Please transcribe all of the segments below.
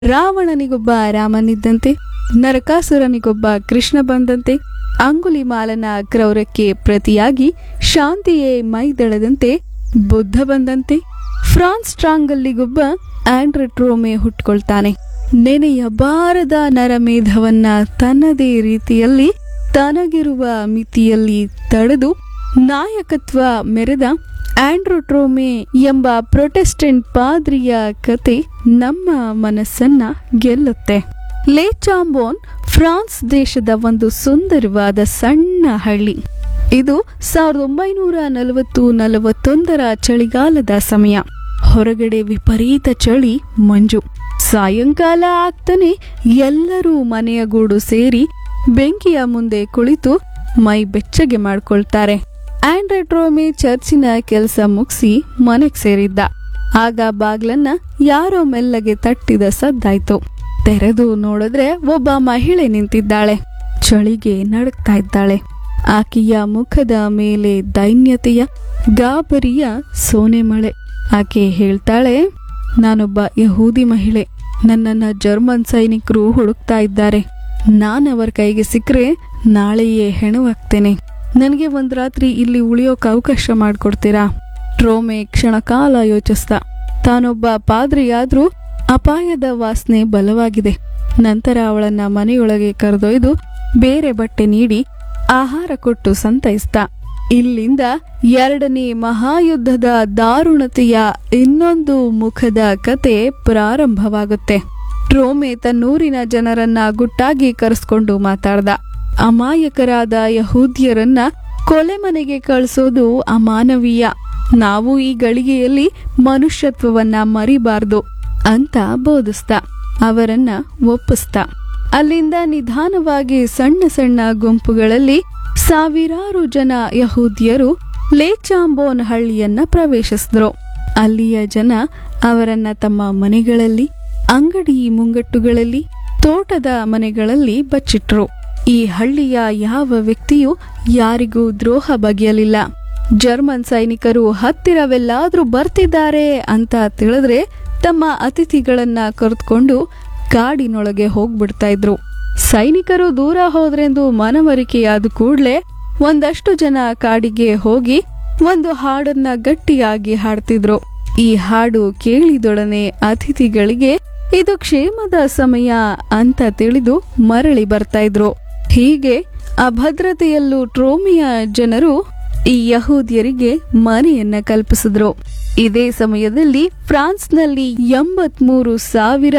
ರಾವಣನಿಗೊಬ್ಬ ರಾಮನಿದ್ದಂತೆ ನರಕಾಸುರನಿಗೊಬ್ಬ ಕೃಷ್ಣ ಬಂದಂತೆ ಅಂಗುಲಿಮಾಲನ ಕ್ರೌರಕ್ಕೆ ಪ್ರತಿಯಾಗಿ ಶಾಂತಿಯೇ ಮೈದಳದಂತೆ ಬುದ್ಧ ಬಂದಂತೆ ಫ್ರಾನ್ಸ್ ಟ್ರಾಂಗಲ್ಲಿಗೊಬ್ಬ ಆಂಡ್ರೆಟ್ರೋಮೆ ಹುಟ್ಕೊಳ್ತಾನೆ ನೆನೆಯಬಾರದ ನರಮೇಧವನ್ನ ತನ್ನದೇ ರೀತಿಯಲ್ಲಿ ತನಗಿರುವ ಮಿತಿಯಲ್ಲಿ ತಡೆದು ನಾಯಕತ್ವ ಮೆರೆದ ಆಂಡ್ರೋಟ್ರೋಮೆ ಎಂಬ ಪ್ರೊಟೆಸ್ಟೆಂಟ್ ಪಾದ್ರಿಯ ಕತೆ ನಮ್ಮ ಮನಸ್ಸನ್ನ ಗೆಲ್ಲುತ್ತೆ ಲೇಚಾಂಬೋನ್ ಫ್ರಾನ್ಸ್ ದೇಶದ ಒಂದು ಸುಂದರವಾದ ಸಣ್ಣ ಹಳ್ಳಿ ಇದು ಸಾವಿರದ ಒಂಬೈನೂರ ನಲವತ್ತು ನಲವತ್ತೊಂದರ ಚಳಿಗಾಲದ ಸಮಯ ಹೊರಗಡೆ ವಿಪರೀತ ಚಳಿ ಮಂಜು ಸಾಯಂಕಾಲ ಆಗ್ತಾನೆ ಎಲ್ಲರೂ ಮನೆಯ ಗೂಡು ಸೇರಿ ಬೆಂಕಿಯ ಮುಂದೆ ಕುಳಿತು ಮೈ ಬೆಚ್ಚಗೆ ಮಾಡ್ಕೊಳ್ತಾರೆ ಆಂಡ್ರೆಟ್ರೋಮೆ ಚರ್ಚಿನ ಕೆಲಸ ಮುಗಿಸಿ ಮನೆಗ್ ಸೇರಿದ್ದ ಆಗ ಬಾಗ್ಲನ್ನ ಯಾರೋ ಮೆಲ್ಲಗೆ ತಟ್ಟಿದ ಸದ್ದಾಯ್ತು ತೆರೆದು ನೋಡಿದ್ರೆ ಒಬ್ಬ ಮಹಿಳೆ ನಿಂತಿದ್ದಾಳೆ ಚಳಿಗೆ ನಡುಕ್ತಾ ಇದ್ದಾಳೆ ಆಕೆಯ ಮುಖದ ಮೇಲೆ ದೈನ್ಯತೆಯ ಗಾಬರಿಯ ಸೋನೆ ಮಳೆ ಆಕೆ ಹೇಳ್ತಾಳೆ ನಾನೊಬ್ಬ ಯಹೂದಿ ಮಹಿಳೆ ನನ್ನನ್ನ ಜರ್ಮನ್ ಸೈನಿಕರು ಹುಡುಕ್ತಾ ಇದ್ದಾರೆ ನಾನವರ ಕೈಗೆ ಸಿಕ್ಕರೆ ನಾಳೆಯೇ ಹೆಣವಾಗ್ತೇನೆ ನನಗೆ ಒಂದ್ ರಾತ್ರಿ ಇಲ್ಲಿ ಉಳಿಯೋಕೆ ಅವಕಾಶ ಮಾಡಿಕೊಡ್ತೀರಾ ಟ್ರೋಮೆ ಕ್ಷಣಕಾಲ ಯೋಚಿಸ್ದ ತಾನೊಬ್ಬ ಪಾದ್ರಿಯಾದ್ರೂ ಅಪಾಯದ ವಾಸನೆ ಬಲವಾಗಿದೆ ನಂತರ ಅವಳನ್ನ ಮನೆಯೊಳಗೆ ಕರೆದೊಯ್ದು ಬೇರೆ ಬಟ್ಟೆ ನೀಡಿ ಆಹಾರ ಕೊಟ್ಟು ಸಂತೈಸ್ದ ಇಲ್ಲಿಂದ ಎರಡನೇ ಮಹಾಯುದ್ಧದ ದಾರುಣತೆಯ ಇನ್ನೊಂದು ಮುಖದ ಕತೆ ಪ್ರಾರಂಭವಾಗುತ್ತೆ ಟ್ರೋಮೆ ತನ್ನೂರಿನ ಜನರನ್ನ ಗುಟ್ಟಾಗಿ ಕರೆಸ್ಕೊಂಡು ಮಾತಾಡ್ದ ಅಮಾಯಕರಾದ ಯಹೂದ್ಯರನ್ನ ಕೊಲೆ ಮನೆಗೆ ಕಳಿಸೋದು ಅಮಾನವೀಯ ನಾವು ಈ ಗಳಿಗೆಯಲ್ಲಿ ಮನುಷ್ಯತ್ವವನ್ನ ಮರಿಬಾರ್ದು ಅಂತ ಬೋಧಿಸ್ದ ಅವರನ್ನ ಒಪ್ಪಿಸ್ದ ಅಲ್ಲಿಂದ ನಿಧಾನವಾಗಿ ಸಣ್ಣ ಸಣ್ಣ ಗುಂಪುಗಳಲ್ಲಿ ಸಾವಿರಾರು ಜನ ಯಹೂದ್ಯರು ಲೇಚಾಂಬೋನ್ ಹಳ್ಳಿಯನ್ನ ಪ್ರವೇಶಿಸಿದ್ರು ಅಲ್ಲಿಯ ಜನ ಅವರನ್ನ ತಮ್ಮ ಮನೆಗಳಲ್ಲಿ ಅಂಗಡಿ ಮುಂಗಟ್ಟುಗಳಲ್ಲಿ ತೋಟದ ಮನೆಗಳಲ್ಲಿ ಬಚ್ಚಿಟ್ರು ಈ ಹಳ್ಳಿಯ ಯಾವ ವ್ಯಕ್ತಿಯೂ ಯಾರಿಗೂ ದ್ರೋಹ ಬಗೆಯಲಿಲ್ಲ ಜರ್ಮನ್ ಸೈನಿಕರು ಹತ್ತಿರವೆಲ್ಲಾದ್ರೂ ಬರ್ತಿದ್ದಾರೆ ಅಂತ ತಿಳಿದ್ರೆ ತಮ್ಮ ಅತಿಥಿಗಳನ್ನ ಕರೆದುಕೊಂಡು ಕಾಡಿನೊಳಗೆ ಹೋಗ್ಬಿಡ್ತಾ ಇದ್ರು ಸೈನಿಕರು ದೂರ ಹೋದ್ರೆಂದು ಮನವರಿಕೆಯಾದ ಕೂಡ್ಲೆ ಒಂದಷ್ಟು ಜನ ಕಾಡಿಗೆ ಹೋಗಿ ಒಂದು ಹಾಡನ್ನ ಗಟ್ಟಿಯಾಗಿ ಹಾಡ್ತಿದ್ರು ಈ ಹಾಡು ಕೇಳಿದೊಡನೆ ಅತಿಥಿಗಳಿಗೆ ಇದು ಕ್ಷೇಮದ ಸಮಯ ಅಂತ ತಿಳಿದು ಮರಳಿ ಬರ್ತಾ ಇದ್ರು ಹೀಗೆ ಅಭದ್ರತೆಯಲ್ಲೂ ಟ್ರೋಮಿಯ ಜನರು ಈ ಯಹೂದ್ಯರಿಗೆ ಮನೆಯನ್ನ ಕಲ್ಪಿಸಿದ್ರು ಇದೇ ಸಮಯದಲ್ಲಿ ಫ್ರಾನ್ಸ್ನಲ್ಲಿ ಎಂಬತ್ಮೂರು ಸಾವಿರ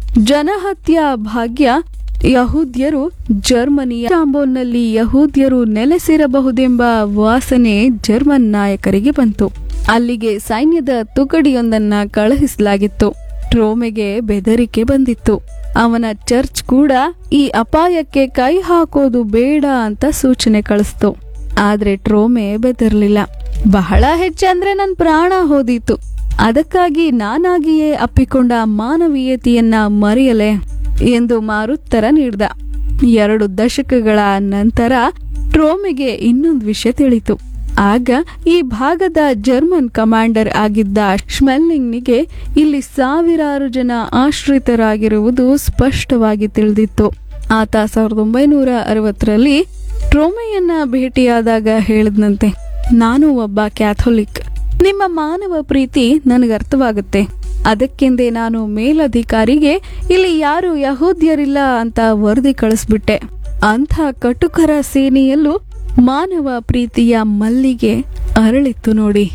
ಜನಹತ್ಯಾ ಭಾಗ್ಯ ಯಹೂದ್ಯರು ಜರ್ಮನಿಯ ಚಾಂಬೋನ್ನಲ್ಲಿ ಯಹೂದ್ಯರು ನೆಲೆಸಿರಬಹುದೆಂಬ ವಾಸನೆ ಜರ್ಮನ್ ನಾಯಕರಿಗೆ ಬಂತು ಅಲ್ಲಿಗೆ ಸೈನ್ಯದ ತುಕಡಿಯೊಂದನ್ನ ಕಳುಹಿಸಲಾಗಿತ್ತು ಟ್ರೋಮೆಗೆ ಬೆದರಿಕೆ ಬಂದಿತ್ತು ಅವನ ಚರ್ಚ್ ಕೂಡ ಈ ಅಪಾಯಕ್ಕೆ ಕೈ ಹಾಕೋದು ಬೇಡ ಅಂತ ಸೂಚನೆ ಕಳಿಸ್ತು ಆದ್ರೆ ಟ್ರೋಮೆ ಬೆದರ್ಲಿಲ್ಲ ಬಹಳ ಹೆಚ್ಚಂದ್ರೆ ನನ್ ಪ್ರಾಣ ಹೋದೀತು ಅದಕ್ಕಾಗಿ ನಾನಾಗಿಯೇ ಅಪ್ಪಿಕೊಂಡ ಮಾನವೀಯತೆಯನ್ನ ಮರೆಯಲೆ ಎಂದು ಮಾರುತ್ತರ ನೀಡ್ದ ಎರಡು ದಶಕಗಳ ನಂತರ ಟ್ರೋಮೆಗೆ ಇನ್ನೊಂದು ವಿಷಯ ತಿಳಿತು ಆಗ ಈ ಭಾಗದ ಜರ್ಮನ್ ಕಮಾಂಡರ್ ಆಗಿದ್ದ ಶ್ಮೆಲ್ಲಿಂಗ್ನಿಗೆ ಇಲ್ಲಿ ಸಾವಿರಾರು ಜನ ಆಶ್ರಿತರಾಗಿರುವುದು ಸ್ಪಷ್ಟವಾಗಿ ತಿಳಿದಿತ್ತು ಆತ ಸಾವಿರದ ಒಂಬೈನೂರ ಅರವತ್ತರಲ್ಲಿ ಟ್ರೋಮೆಯನ್ನ ಭೇಟಿಯಾದಾಗ ಹೇಳಿದ್ನಂತೆ ನಾನು ಒಬ್ಬ ಕ್ಯಾಥೋಲಿಕ್ ನಿಮ್ಮ ಮಾನವ ಪ್ರೀತಿ ನನಗರ್ಥವಾಗುತ್ತೆ ಅದಕ್ಕೆಂದೇ ನಾನು ಮೇಲಧಿಕಾರಿಗೆ ಇಲ್ಲಿ ಯಾರು ಯಹೂದ್ಯರಿಲ್ಲ ಅಂತ ವರದಿ ಕಳಿಸ್ಬಿಟ್ಟೆ ಅಂಥ ಕಟುಕರ ಸೇನೆಯಲ್ಲೂ ಮಾನವ ಪ್ರೀತಿಯ ಮಲ್ಲಿಗೆ ಅರಳಿತ್ತು ನೋಡಿ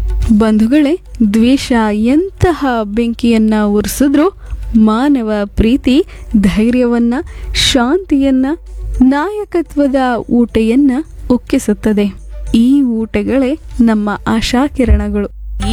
ಬಂಧುಗಳೇ ದ್ವೇಷ ಎಂತಹ ಬೆಂಕಿಯನ್ನ ಉರಿಸಿದ್ರು ಮಾನವ ಪ್ರೀತಿ ಧೈರ್ಯವನ್ನ ಶಾಂತಿಯನ್ನ ನಾಯಕತ್ವದ ಊಟೆಯನ್ನ ಉಕ್ಕಿಸುತ್ತದೆ ಈ ಊಟಗಳೇ ನಮ್ಮ ಆಶಾಕಿರಣಗಳು